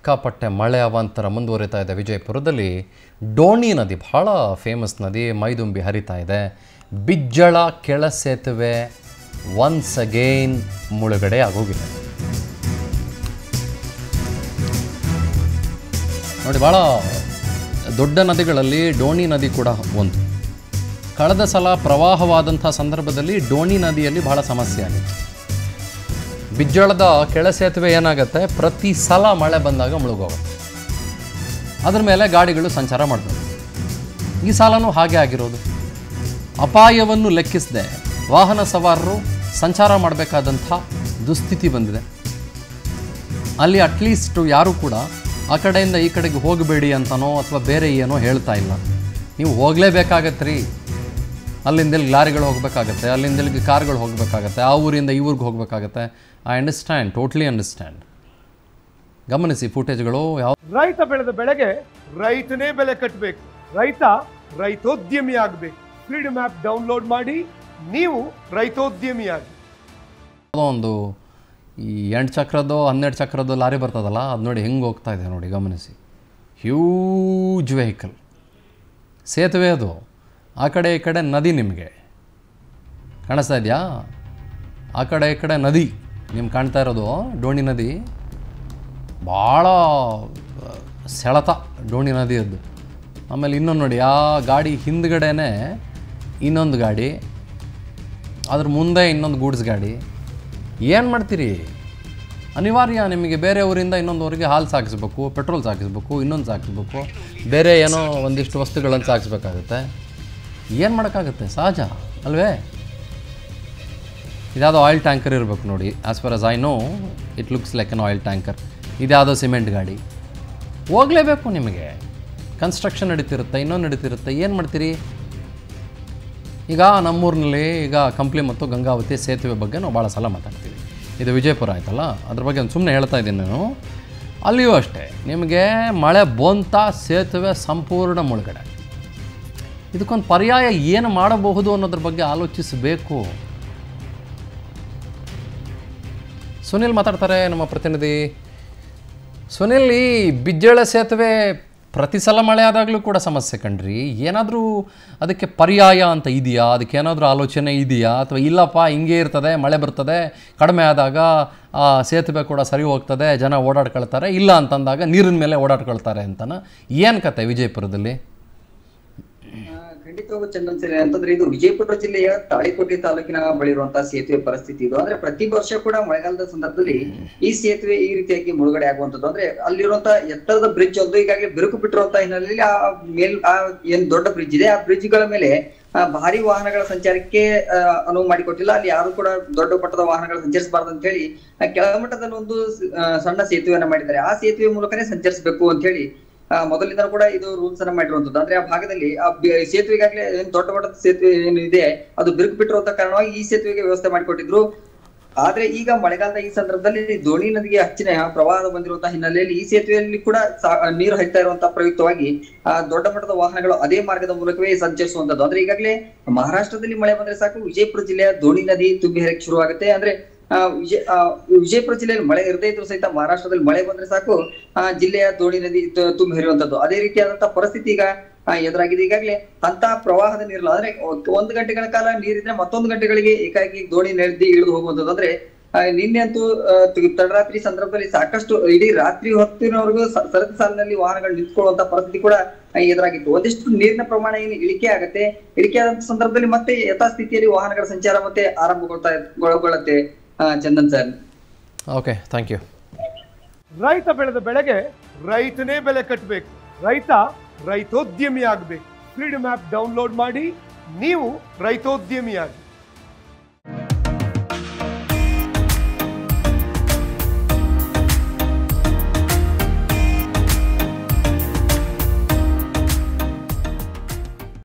ಸಿಕ್ಕಾಪಟ್ಟೆ ಮಳೆ ಅವಾಂತರ ಮುಂದುವರಿತಾ ಇದೆ ವಿಜಯಪುರದಲ್ಲಿ ಡೋಣಿ ನದಿ ಬಹಳ ಫೇಮಸ್ ನದಿ ಮೈದುಂಬಿ ಹರಿತಾ ಇದೆ ಬಿಜ್ಜಳ ಕೆಳ ಸೇತುವೆ ಒನ್ಸ್ ಅಗೈನ್ ಮುಳುಗಡೆ ಆಗೋಗಿದೆ ನೋಡಿ ಭಾಳ ದೊಡ್ಡ ನದಿಗಳಲ್ಲಿ ಡೋಣಿ ನದಿ ಕೂಡ ಒಂದು ಕಳೆದ ಸಲ ಪ್ರವಾಹವಾದಂಥ ಸಂದರ್ಭದಲ್ಲಿ ಡೋಣಿ ನದಿಯಲ್ಲಿ ಬಹಳ ಸಮಸ್ಯೆ ಆಗಿತ್ತು ಬಿಜ್ಜಳದ ಕೆಳ ಸೇತುವೆ ಏನಾಗುತ್ತೆ ಪ್ರತಿ ಸಲ ಮಳೆ ಬಂದಾಗ ಮುಳುಗೋಗುತ್ತೆ ಅದ್ರ ಮೇಲೆ ಗಾಡಿಗಳು ಸಂಚಾರ ಮಾಡಬೇಕು ಈ ಸಾಲನೂ ಹಾಗೆ ಆಗಿರೋದು ಅಪಾಯವನ್ನು ಲೆಕ್ಕಿಸದೆ ವಾಹನ ಸವಾರರು ಸಂಚಾರ ಮಾಡಬೇಕಾದಂಥ ದುಸ್ಥಿತಿ ಬಂದಿದೆ ಅಲ್ಲಿ ಅಟ್ಲೀಸ್ಟ್ ಯಾರೂ ಕೂಡ ಆ ಕಡೆಯಿಂದ ಈ ಕಡೆಗೆ ಹೋಗಬೇಡಿ ಅಂತನೋ ಅಥವಾ ಬೇರೆ ಏನೋ ಹೇಳ್ತಾ ಇಲ್ಲ ನೀವು ಹೋಗಲೇಬೇಕಾಗತ್ತೆ ರೀ ಅಲ್ಲಿಂದ ಇಲ್ಲಿ ಲಾರಿಗಳು ಹೋಗಬೇಕಾಗತ್ತೆ ಅಲ್ಲಿಂದ ಇಲ್ಲಿಗೆ ಕಾರ್ಗಳು ಹೋಗಬೇಕಾಗತ್ತೆ ಆ ಊರಿಂದ ಈ ಊರಿಗೆ ಹೋಗಬೇಕಾಗತ್ತೆ ಐ ಅಂಡರ್ಸ್ಟ್ಯಾಂಡ್ ಟೋಟ್ಲಿ ಅಂಡರ್ಸ್ಟ್ಯಾಂಡ್ ಗಮನಿಸಿ ಫುಟೇಜ್ಗಳು ಯಾವ ರೈತ ಬೆಳೆದ ಬೆಳೆಗೆ ರೈತನೇ ಬೆಲೆ ಕಟ್ಟಬೇಕು ರೈತ ರೈತೋದ್ಯಮಿ ಆಗಬೇಕು ಫ್ರೀಡಮ್ ಆ್ಯಪ್ ಡೌನ್ಲೋಡ್ ಮಾಡಿ ನೀವು ರೈತೋದ್ಯಮಿಯಾಗಿ ಯಾವುದೋ ಒಂದು ಈ ಎಂಟು ಚಕ್ರದ್ದು ಹನ್ನೆರಡು ಚಕ್ರದ್ದು ಲಾರಿ ಬರ್ತದಲ್ಲ ಅದು ನೋಡಿ ಹೆಂಗೆ ಹೋಗ್ತಾ ಇದೆ ನೋಡಿ ಗಮನಿಸಿ ಹ್ಯೂಜ್ ವೆಹಿಕಲ್ ಸೇತುವೆ ಅದು ಆ ಕಡೆ ಈ ಕಡೆ ನದಿ ನಿಮಗೆ ಕಾಣಿಸ್ತಾ ಇದೆಯಾ ಆ ಕಡೆ ಈ ಕಡೆ ನದಿ ನಿಮ್ಗೆ ಕಾಣ್ತಾ ಇರೋದು ಡೋಣಿ ನದಿ ಭಾಳ ಆ, ಸೆಳೆತ ಡೋಣಿ ನದಿಯದ್ದು ಆಮೇಲೆ ಇನ್ನೊಂದು ನೋಡಿ ಆ ಗಾಡಿ ಹಿಂದ್ಗಡೆನೇ ಇನ್ನೊಂದು ಗಾಡಿ ಅದ್ರ ಮುಂದೆ ಇನ್ನೊಂದು ಗೂಡ್ಸ್ ಗಾಡಿ ಏನು ಮಾಡ್ತೀರಿ ಅನಿವಾರ್ಯ ನಿಮಗೆ ಬೇರೆ ಊರಿಂದ ಇನ್ನೊಂದು ಊರಿಗೆ ಹಾಲು ಸಾಗಿಸ್ಬೇಕು ಪೆಟ್ರೋಲ್ ಸಾಗಿಸ್ಬೇಕು ಇನ್ನೊಂದು ಸಾಗಿಸ್ಬೇಕು ಬೇರೆ ಏನೋ ಒಂದಿಷ್ಟು ವಸ್ತುಗಳನ್ನು ಸಾಗಿಸ್ಬೇಕಾಗುತ್ತೆ ಏನು ಮಾಡೋಕ್ಕಾಗುತ್ತೆ ಸಹಜ ಅಲ್ವೇ ಇದ್ಯಾವುದೋ ಆಯಿಲ್ ಟ್ಯಾಂಕರ್ ಇರಬೇಕು ನೋಡಿ as far as I know it looks like an oil tanker ಇದ್ಯಾವುದೋ ಸಿಮೆಂಟ್ ಗಾಡಿ ಹೋಗಲೇಬೇಕು ನಿಮಗೆ ಕನ್ಸ್ಟ್ರಕ್ಷನ್ ನಡೀತಿರುತ್ತೆ ಇನ್ನೊಂದು ನಡೀತಿರುತ್ತೆ ಏನು ಮಾಡ್ತೀರಿ ಈಗ ನಮ್ಮೂರಿನಲ್ಲಿ ಈಗ ಕಂಪ್ಲಿ ಮತ್ತು ಗಂಗಾವತಿ ಸೇತುವೆ ಬಗ್ಗೆ ನಾವು ಭಾಳ ಸಲ ಮಾತಾಡ್ತೀವಿ ಇದು ವಿಜಯಪುರ ಆಯ್ತಲ್ಲ ಅದ್ರ ಬಗ್ಗೆ ಒಂದು ಸುಮ್ಮನೆ ಹೇಳ್ತಾ ಇದ್ದೀನಿ ನಾನು ಅಲ್ಲಿಯೂ ಅಷ್ಟೇ ನಿಮಗೆ ಮಳೆ ಬಂತ ಸೇತುವೆ ಸಂಪೂರ್ಣ ಮುಳುಗಡೆ ಇದಕ್ಕೊಂದು ಪರ್ಯಾಯ ಏನು ಮಾಡಬಹುದು ಅನ್ನೋದ್ರ ಬಗ್ಗೆ ಆಲೋಚಿಸಬೇಕು ಸುನಿಲ್ ಮಾತಾಡ್ತಾರೆ ನಮ್ಮ ಪ್ರತಿನಿಧಿ ಸುನಿಲ್ ಈ ಬಿಜ್ಜಳ ಸೇತುವೆ ಪ್ರತಿ ಸಲ ಮಳೆ ಆದಾಗಲೂ ಕೂಡ ಸಮಸ್ಯೆ ಕಣ್ರಿ ಏನಾದರೂ ಅದಕ್ಕೆ ಪರ್ಯಾಯ ಅಂತ ಇದೆಯಾ ಅದಕ್ಕೆ ಏನಾದರೂ ಆಲೋಚನೆ ಇದೆಯಾ ಅಥವಾ ಇಲ್ಲಪ್ಪ ಹಿಂಗೆ ಇರ್ತದೆ ಮಳೆ ಬರ್ತದೆ ಕಡಿಮೆ ಆದಾಗ ಆ ಸೇತುವೆ ಕೂಡ ಸರಿ ಹೋಗ್ತದೆ ಜನ ಓಡಾಡ್ಕೊಳ್ತಾರೆ ಇಲ್ಲ ಅಂತಂದಾಗ ನೀರಿನ ಮೇಲೆ ಓಡಾಡ್ಕೊಳ್ತಾರೆ ಅಂತನ ಏನು ಕತೆ ವಿಜಯಪುರದಲ್ಲಿ ಆ, ಖಂಡಿತವಾಗೂ ಚಂದನ್ ಸರ್ ಅಂತಂದ್ರೆ ಇದು ವಿಜಯಪುರ ಜಿಲ್ಲೆಯ ತಾಳಿಕೋಟೆ ತಾಲೂಕಿನ ಬಳಿ ಇರುವಂತಹ ಸೇತುವೆ ಪರಿಸ್ಥಿತಿ ಇದು ಅಂದ್ರೆ ಪ್ರತಿ ವರ್ಷ ಕೂಡ ಮಳೆಗಾಲದ ಸಂದರ್ಭದಲ್ಲಿ ಈ ಸೇತುವೆ ಈ ರೀತಿಯಾಗಿ ಮುಳುಗಡೆ ಆಗುವಂತದ್ದು ಅಂದ್ರೆ ಅಲ್ಲಿರುವಂತಹ ಎತ್ತರದ ಬ್ರಿಡ್ಜ್ ಒಂದು ಈಗಾಗಲೇ ಬಿರುಕು ಬಿಟ್ಟಿರುವಂತಹ ಹಿನ್ನೆಲೆಯಲ್ಲಿ ಆ ಮೇಲ್ ಆ ಏನ್ ದೊಡ್ಡ ಬ್ರಿಡ್ಜ್ ಇದೆ ಆ ಬ್ರಿಡ್ಜ್ ಗಳ ಮೇಲೆ ಆ, ಭಾರಿ ವಾಹನಗಳ ಸಂಚಾರಕ್ಕೆ ಆ, ಅನುವು ಮಾಡಿಕೊಟ್ಟಿಲ್ಲ ಅಲ್ಲಿ ಯಾರು ಕೂಡ ದೊಡ್ಡ ಮಟ್ಟದ ವಾಹನಗಳು ಸಂಚರಿಸಬಾರ್ದು ಅಂತ ಹೇಳಿ ಆ, ಕೆಳಮಟ್ಟದಲ್ಲಿ ಒಂದು ಆ, ಸಣ್ಣ ಸೇತುವೆಯನ್ನ ಮಾಡಿದ್ದಾರೆ ಆ ಸೇತುವೆ ಮೂಲಕನೇ ಸಂಚರಿಸಬೇಕು ಅಂತ ಹೇಳಿ ಆ, ಮೊದಲಿಂದ ಕೂಡ ಇದು ರೂಲ್ಸ್ ಅನ್ನ ಮಾಡಿರುವಂತದ್ದು ಅಂದ್ರೆ ಆ ಭಾಗದಲ್ಲಿ ಆ ಬಿ- ಸೇತುವೆಗಾಗ್ಲೇ ಏನ್ ದೊಡ್ಡ ಮಟ್ಟದ ಸೇತುವೆ ಏನು ಇದೆ ಅದು ಬಿರುಕು ಬಿಟ್ಟಿರುವಂತ ಕಾರಣವಾಗಿ ಈ ಸೇತುವೆಗೆ ವ್ಯವಸ್ಥೆ ಮಾಡಿಕೊಟ್ಟಿದ್ರು ಆದ್ರೆ ಈಗ ಮಳೆಗಾಲದ ಈ ಸಂದರ್ಭದಲ್ಲಿ ದೋಣಿ ನದಿಗೆ ಹಚ್ಚಿನ ಪ್ರವಾಹ ಬಂದಿರುವಂತಹ ಹಿನ್ನೆಲೆಯಲ್ಲಿ ಈ ಸೇತುವೆಯಲ್ಲಿ ಕೂಡ ಸಾ- ನೀರು ಹರಿತಾ ಇರುವಂತಹ ಪ್ರಯುಕ್ತವಾಗಿ ಆ ದೊಡ್ಡ ಮಟ್ಟದ ವಾಹನಗಳು ಅದೇ ಮಾರ್ಗದ ಮೂಲಕವೇ ಸಂಚರಿಸುವಂತದ್ದು ಅಂದ್ರೆ ಈಗಾಗಲೇ ಮಹಾರಾಷ್ಟ್ರದಲ್ಲಿ ಮಳೆ ಬಂದ್ರೆ ಸಾಕು ವಿಜಯಪುರ ಜಿಲ್ಲೆಯ ದೋಣಿ ನದಿ ತುಂಬಿ ಹರಿಯಕ್ಕೆ ಶುರುವಾಗುತ್ತೆ ಅಂದ್ರೆ ಆ, ವಿಜಯ ಆ, ವಿಜಯಪುರ ಜಿಲ್ಲೆಯಲ್ಲಿ ಮಳೆ ಇರದೇ ಇದ್ರು ಸಹಿತ ಮಹಾರಾಷ್ಟ್ರದಲ್ಲಿ ಮಳೆ ಬಂದ್ರೆ ಸಾಕು ಆ ಜಿಲ್ಲೆಯ ದೋಣಿ ನದಿ ತು- ತುಂಬಿ ಹರಿಯುವಂತದ್ದು ಅದೇ ರೀತಿಯಾದಂತಹ ಪರಿಸ್ಥಿತಿ ಈಗ ಆ, ಎದುರಾಗಿದೆ ಈಗಾಗಲೇ ಅಂತ ಪ್ರವಾಹದ ನೀರಲ್ಲ ಅಂದ್ರೆ ಒಂದು ಗಂಟೆಗಳ ಕಾಲ ನೀರಿದ್ರೆ ಮತ್ತೊಂದು ಗಂಟೆಗಳಿಗೆ ಏಕಾಏಕಿ ದೋಣಿ ನದಿ ಇಳಿದು ಹೋಗುವಂತದ್ದು ಅಂದ್ರೆ ಆ, ನಿನ್ನೆ ಅಂತೂ ಆ, ತ- ತಡರಾತ್ರಿ ಸಂದರ್ಭದಲ್ಲಿ ಸಾಕಷ್ಟು ಇಡೀ ರಾತ್ರಿ ಹೊತ್ತಿನವರೆಗೂ ಸ- ಸರತಿ ಸಾಲಿನಲ್ಲಿ ವಾಹನಗಳು ನಿಂತ್ಕೊಳ್ಳುವಂತ ಪರಿಸ್ಥಿತಿ ಕೂಡ ಆ, ಎದುರಾಗಿತ್ತು ಒಂದಿಷ್ಟು ನೀರಿನ ಪ್ರಮಾಣ ಏನು ಇಳಿಕೆ ಆಗುತ್ತೆ ಇಳಿಕೆ ಆದಂತ ಸಂದರ್ಭದಲ್ಲಿ ಮತ್ತೆ ಯಥಾಸ್ಥಿತಿಯಲ್ಲಿ ವಾಹನಗಳ ಸಂಚಾರ ಮತ್ತೆ ಆರಂಭಗೊಳ್ತಾ ಗೊಳ್ಳುತ್ತೆ ಆ, Chandan sir okay thank you ರೈತ ಬೆಳೆದ ಬೆಳೆಗೆ ರೈತನೇ ಬೆಲೆ ಕಟ್ಟಬೇಕು ರೈತ ರೈತೋದ್ಯಮಿ ಆಗಬೇಕು ಫ್ರೀಡಮ್ ಆ್ಯಪ್ ಡೌನ್ಲೋಡ್ ಮಾಡಿ ನೀವು ರೈತೋದ್ಯಮಿಯಾಗಿ